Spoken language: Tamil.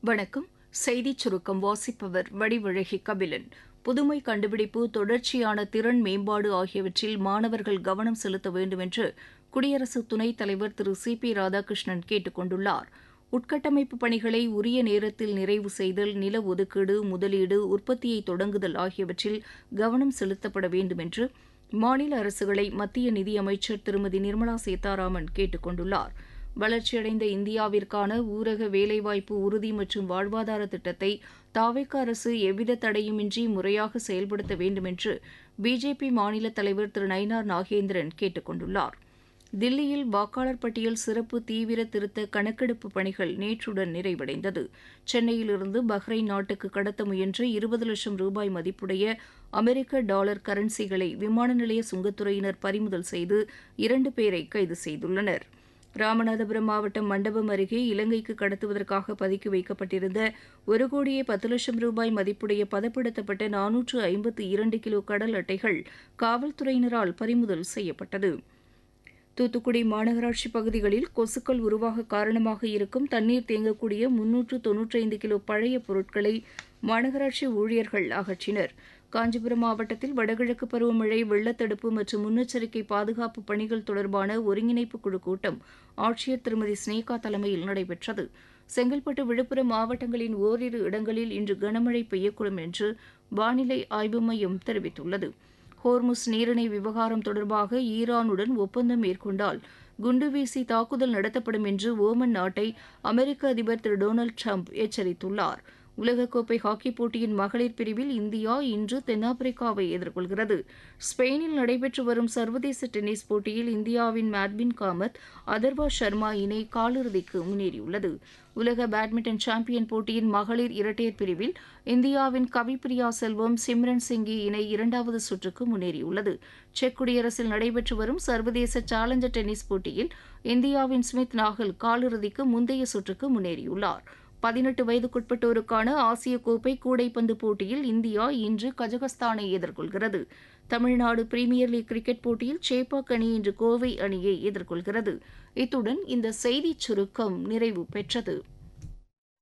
வணக்கம் செய்திச் சுருக்கம் வாசிப்பவர் வடிவழகி கபிலன் புதுமை கண்டுபிடிப்பு தொடர்ச்சியான திறன் மேம்பாடு ஆகியவற்றில் மாணவர்கள் கவனம் செலுத்த வேண்டும் என்று குடியரசு துணைத் தலைவர் திரு சி பி ராதாகிருஷ்ணன் கேட்டுக் கொண்டுள்ளார் உட்கட்டமைப்பு பணிகளை உரிய நேரத்தில் நிறைவு செய்தல் நில ஒதுக்கீடு முதலீடு உற்பத்தியை தொடங்குதல் ஆகியவற்றில் கவனம் செலுத்தப்பட வேண்டும் என்று மாநில அரசுகளை மத்திய நிதியமைச்சர் திருமதி நிர்மலா சீதாராமன் கேட்டுக் கொண்டுள்ளார் வளர்ச்சியடைந்த இந்தியாவிற்கான ஊரக வேலைவாய்ப்பு உறுதி மற்றும் வாழ்வாதார திட்டத்தை தாவேக அரசு எவ்வித தடையுமின்றி முறையாக செயல்படுத்த வேண்டும் என்று பிஜேபி மாநில தலைவர் திரு நயினார் நாகேந்திரன் கேட்டுக் கொண்டுள்ளார் தில்லியில் வாக்காளர் பட்டியல் சிறப்பு தீவிர திருத்த கணக்கெடுப்பு பணிகள் நேற்றுடன் நிறைவடைந்தது சென்னையிலிருந்து பஹ்ரைன் நாட்டுக்கு கடத்த முயன்ற இருபது லட்சம் ரூபாய் மதிப்புடைய அமெரிக்க டாலர் கரன்சிகளை விமான நிலைய சுங்கத்துறையினர் பறிமுதல் செய்து இரண்டு பேரை கைது செய்துள்ளனர் ராமநாதபுரம் மாவட்டம் மண்டபம் அருகே இலங்கைக்கு கடத்துவதற்காக பதுக்கி வைக்கப்பட்டிருந்த ஒரு கோடியே பத்து லட்சம் ரூபாய் மதிப்புடைய பதப்படுத்தப்பட்ட நானூற்று ஐம்பத்து இரண்டு கிலோ கடல் அட்டைகள் காவல்துறையினரால் பறிமுதல் செய்யப்பட்டது தூத்துக்குடி மாநகராட்சி பகுதிகளில் கொசுக்கள் உருவாக காரணமாக இருக்கும் தண்ணீர் தேங்கக்கூடிய முன்னூற்று தொன்னூற்றைந்து கிலோ பழைய பொருட்களை மாநகராட்சி ஊழியர்கள் அகற்றினர் காஞ்சிபுரம் மாவட்டத்தில் வடகிழக்கு பருவமழை வெள்ளத்தடுப்பு மற்றும் முன்னெச்சரிக்கை பாதுகாப்பு பணிகள் தொடர்பான ஒருங்கிணைப்பு குழு கூட்டம் ஆட்சியர் திருமதி ஸ்னேகா தலைமையில் நடைபெற்றது செங்கல்பட்டு விழுப்புரம் மாவட்டங்களின் ஓரிரு இடங்களில் இன்று கனமழை பெய்யக்கூடும் என்று வானிலை ஆய்வு மையம் தெரிவித்துள்ளது ஹோர்முஸ் நீரிணை விவகாரம் தொடர்பாக ஈரானுடன் ஒப்பந்தம் மேற்கொண்டால் குண்டு வீசி தாக்குதல் நடத்தப்படும் என்று ஓமன் நாட்டை அமெரிக்க அதிபர் திரு டொனால்டு ட்ரம்ப் எச்சரித்துள்ளார் உலகக்கோப்பை ஹாக்கி போட்டியின் மகளிர் பிரிவில் இந்தியா இன்று தென்னாப்பிரிக்காவை எதிர்கொள்கிறது ஸ்பெயினில் நடைபெற்று வரும் சர்வதேச டென்னிஸ் போட்டியில் இந்தியாவின் மேட்பின் காமத் அதர்வா சர்மா இணை காலிறுதிக்கு முன்னேறியுள்ளது உலக பேட்மிண்டன் சாம்பியன் போட்டியின் மகளிர் இரட்டையர் பிரிவில் இந்தியாவின் கவிப்பிரியா செல்வம் சிம்ரன் சிங்கி இணை இரண்டாவது சுற்றுக்கு முன்னேறியுள்ளது செக் குடியரசில் நடைபெற்று வரும் சர்வதேச சேலஞ்சர் டென்னிஸ் போட்டியில் இந்தியாவின் ஸ்மித் நாகல் காலிறுதிக்கு முந்தைய சுற்றுக்கு முன்னேறியுள்ளார் பதினெட்டு வயதுக்குட்பட்டோருக்கான ஆசிய கோப்பை கூடைப்பந்து போட்டியில் இந்தியா இன்று கஜகஸ்தானை எதிர்கொள்கிறது தமிழ்நாடு பிரீமியர் லீக் கிரிக்கெட் போட்டியில் சேப்பாக் அணி இன்று கோவை அணியை எதிர்கொள்கிறது இத்துடன் இந்த செய்திச் சுருக்கம் நிறைவு பெற்றது